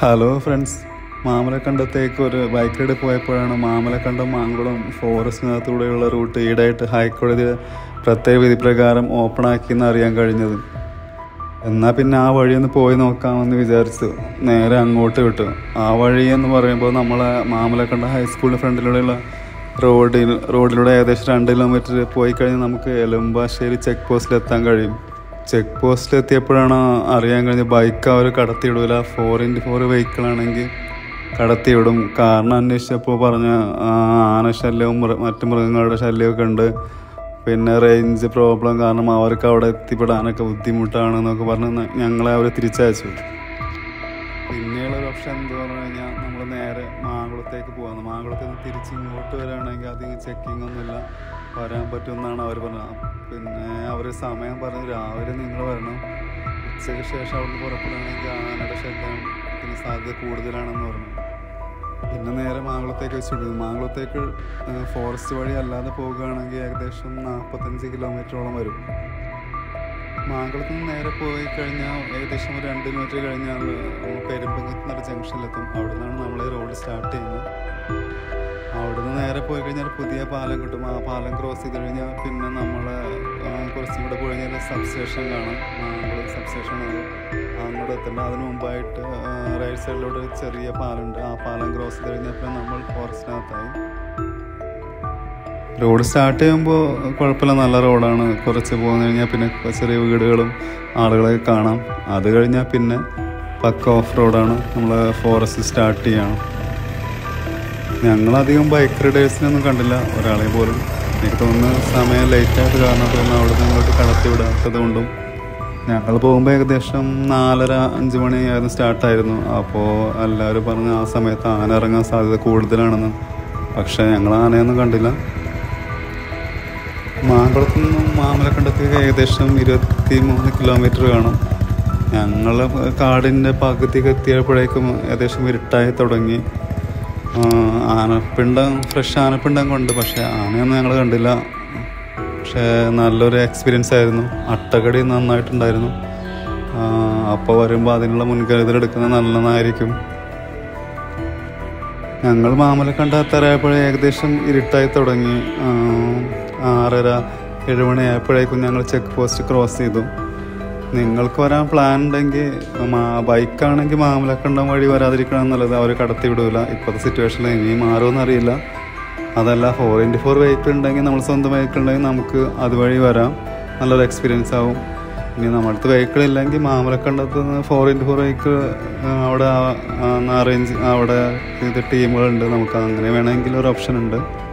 hello friends മാമലക്കണ്ടത്തേക്ക് ഒരു bike ride പോയപ്പോഴാണ് മാമലക്കണ്ടം മാങ്കുളം ഫോറസ്റ്റിനകത്തൂടെയുള്ള റൂട്ട് ഈടായിട്ട് ഹൈക്കോടതി പ്രത്യേക വിധി പ്രകാരം ഓപ്പൺ ആക്കിയെന്ന് അറിയാൻ കഴിഞ്ഞത് എന്നാൽ പിന്നെ ആ വഴി ഒന്ന് പോയി നോക്കാമെന്ന് വിചാരിച്ചു നേരെ അങ്ങോട്ട് വിട്ടു ആ വഴി എന്ന് പറയുമ്പോൾ നമ്മളെ മാമലക്കണ്ട ഹൈസ്കൂളിൻ്റെ ഫ്രണ്ടിലൂടെയുള്ള റോഡിൽ റോഡിലൂടെ ഏകദേശം രണ്ട് കിലോമീറ്റർ പോയി കഴിഞ്ഞാൽ നമുക്ക് എലുമ്പാശ്ശേരി ചെക്ക് പോസ്റ്റിൽ എത്താൻ കഴിയും ചെക്ക് പോസ്റ്റിൽ എത്തിയപ്പോഴാണ് അറിയാൻ കഴിഞ്ഞത് ബൈക്ക് അവർ കടത്തിവിടൂല ഫോർ ഇൻറ്റു ഫോർ വെഹിക്കിളാണെങ്കിൽ കടത്തിവിടും കാരണം അന്വേഷിച്ചപ്പോൾ പറഞ്ഞ ആ, ആന ശല്യവും മൃ- മറ്റു മൃഗങ്ങളുടെ ശല്യമൊക്കെ ഉണ്ട് പിന്നെ റേഞ്ച് പ്രോബ്ലം കാരണം അവർക്ക് അവിടെ എത്തിപ്പെടാനൊക്കെ ബുദ്ധിമുട്ടാണ് എന്നൊക്കെ പറഞ്ഞ് ന- ഞങ്ങളെ അവർ തിരിച്ചയച്ചു പിന്നെയുള്ള ഒരു ഓപ്ഷൻ എന്താ പറഞ്ഞു കഴിഞ്ഞാൽ നമ്മൾ നേരെ മാങ്കുളത്തേക്ക് പോകാം മാങ്കുളത്ത് നിന്ന് തിരിച്ച് ഇങ്ങോട്ട് വരികയാണെങ്കിൽ അധികം ചെക്കിംഗ് ഒന്നുമില്ല വരാൻ പറ്റുമെന്നാണ് അവർ പറഞ്ഞത് പിന്നെ അവർ സമയം പറഞ്ഞു രാവിലെ നിങ്ങൾ വരണം ഉച്ചയ്ക്ക് ശേഷം അവിടുന്ന് പുറപ്പെടുകയാണെങ്കിൽ ആനയുടെ ശല്യം പിന്നെ സാധ്യത കൂടുതലാണെന്ന് പറഞ്ഞു പിന്നെ നേരെ മാങ്കുളത്തേക്ക് വെച്ചിട്ടു മാങ്കുളത്തേക്ക് ഫോറസ്റ്റ് വഴി അല്ലാതെ പോകുകയാണെങ്കിൽ ഏകദേശം നാൽപ്പത്തഞ്ച് കിലോമീറ്ററോളം വരും മാങ്കുളത്ത് നിന്ന് നേരെ പോയി കഴിഞ്ഞാൽ ഏകദേശം ഒരു രണ്ട് കിലോമീറ്റർ കഴിഞ്ഞാൽ പെരുമ്പങ്ങത്ത് എന്നൊരു ജംഗ്ഷനിലെത്തും അവിടെ നിന്നാണ് നമ്മൾ ഈ റോഡ് സ്റ്റാർട്ട് ചെയ്യുന്നത് അവിടെ നിന്ന് നേരെ പോയി കഴിഞ്ഞാൽ പുതിയ പാലം കിട്ടും ആ പാലം ക്രോസ് ചെയ്ത് കഴിഞ്ഞാൽ പിന്നെ നമ്മൾ കുറച്ചും കൂടെ പോയി കഴിഞ്ഞാൽ സബ് സ്റ്റേഷൻ കാണാം മാങ്കുളം സബ് സ്റ്റേഷൻ അത് അങ്ങോട്ട് എത്തേണ്ട അതിന് മുമ്പായിട്ട് റൈറ്റ് സൈഡിലൂടെ ഒരു ചെറിയ പാലമുണ്ട് ആ പാലം ക്രോസ് ചെയ്ത് കഴിഞ്ഞാൽ പിന്നെ നമ്മൾ ഫോറസ്റ്റിനകത്തായി റോഡ് സ്റ്റാർട്ട് ചെയ്യുമ്പോൾ കുഴപ്പമില്ല നല്ല റോഡാണ് കുറച്ച് പോന്നു കഴിഞ്ഞാൽ പിന്നെ ചെറിയ വീടുകളും ആളുകളെ കാണാം അത് കഴിഞ്ഞാൽ പിന്നെ പക്ക ഓഫ് റോഡാണ് നമ്മൾ ഫോറസ്റ്റ് സ്റ്റാർട്ട് ചെയ്യണം ഞങ്ങളധികം ബൈക്ക് റൈഡേഴ്സിനൊന്നും കണ്ടില്ല ഒരാളെ പോലും എനിക്ക് തോന്നുന്നു സമയം ലേറ്റായിട്ട് കാരണം തോന്നുന്നു അവിടെ നിന്ന് ഇങ്ങോട്ട് കടത്തി വിടാത്തത് കൊണ്ടും ഞങ്ങൾ പോകുമ്പോൾ ഏകദേശം നാലര അഞ്ച് മണിയായിരുന്നു സ്റ്റാർട്ടായിരുന്നു അപ്പോൾ എല്ലാവരും പറഞ്ഞു ആ സമയത്ത് ആന ഇറങ്ങാൻ സാധ്യത കൂടുതലാണെന്ന് പക്ഷേ ഞങ്ങൾ ആനയൊന്നും കണ്ടില്ല മാങ്കുളത്ത് നിന്നും മാമലക്കണ്ടത്തേക്ക് ഏകദേശം ഇരുപത്തി മൂന്ന് കിലോമീറ്റർ കാണും ഞങ്ങൾ കാടിൻ്റെ പകുതിക്ക് എത്തിയപ്പോഴേക്കും ഏകദേശം ഇരുട്ടായി തുടങ്ങി ആ, ആനപ്പിണ്ടം ഫ്രഷ് ആനപ്പിണ്ടം കൊണ്ട് പക്ഷേ ആനയൊന്നും ഞങ്ങൾ കണ്ടില്ല പക്ഷേ നല്ലൊരു എക്സ്പീരിയൻസ് ആയിരുന്നു അട്ടകടി നന്നായിട്ടുണ്ടായിരുന്നു അപ്പോൾ വരുമ്പോൾ അതിനുള്ള മുൻകരുതൽ എടുക്കുന്നത് നല്ലതായിരിക്കും ഞങ്ങൾ മാമലക്കണ്ട എത്താറായപ്പോഴേ ഏകദേശം ഇരുട്ടായി തുടങ്ങി ആ, ആറര ഏഴുമണി ആയപ്പോഴേക്കും ഞങ്ങൾ ചെക്ക് പോസ്റ്റ് ക്രോസ് ചെയ്തു നിങ്ങൾക്ക് വരാൻ പ്ലാൻ ഉണ്ടെങ്കിൽ ബൈക്കാണെങ്കിൽ മാമലക്കണ്ടം വഴി വരാതിരിക്കണം എന്നുള്ളത് അവർ കടത്തി വിടൂല ഇപ്പോഴത്തെ സിറ്റുവേഷനിൽ ഇനി മാറുമെന്ന് അറിയില്ല അതല്ല ഫോർ ഇൻറ്റു ഫോർ വെഹിക്കിൾ ഉണ്ടെങ്കിൽ നമ്മൾ സ്വന്തം വെഹിക്കിൾ ഉണ്ടെങ്കിൽ നമുക്ക് അതുവഴി വരാം നല്ലൊരു എക്സ്പീരിയൻസ് ആവും ഇനി നമ്മുടെ അടുത്ത് വെഹിക്കിൾ ഇല്ലെങ്കിൽ മാമലക്കണ്ടത്ത് നിന്ന് ഫോർ ഇൻറ്റു ഫോർ വെഹിക്കിൾ അവിടെ അറേഞ്ച് അവിടെ ഇത് ടീമുകളുണ്ട് നമുക്ക് അങ്ങനെ വേണമെങ്കിൽ ഒരു ഓപ്ഷൻ ഉണ്ട്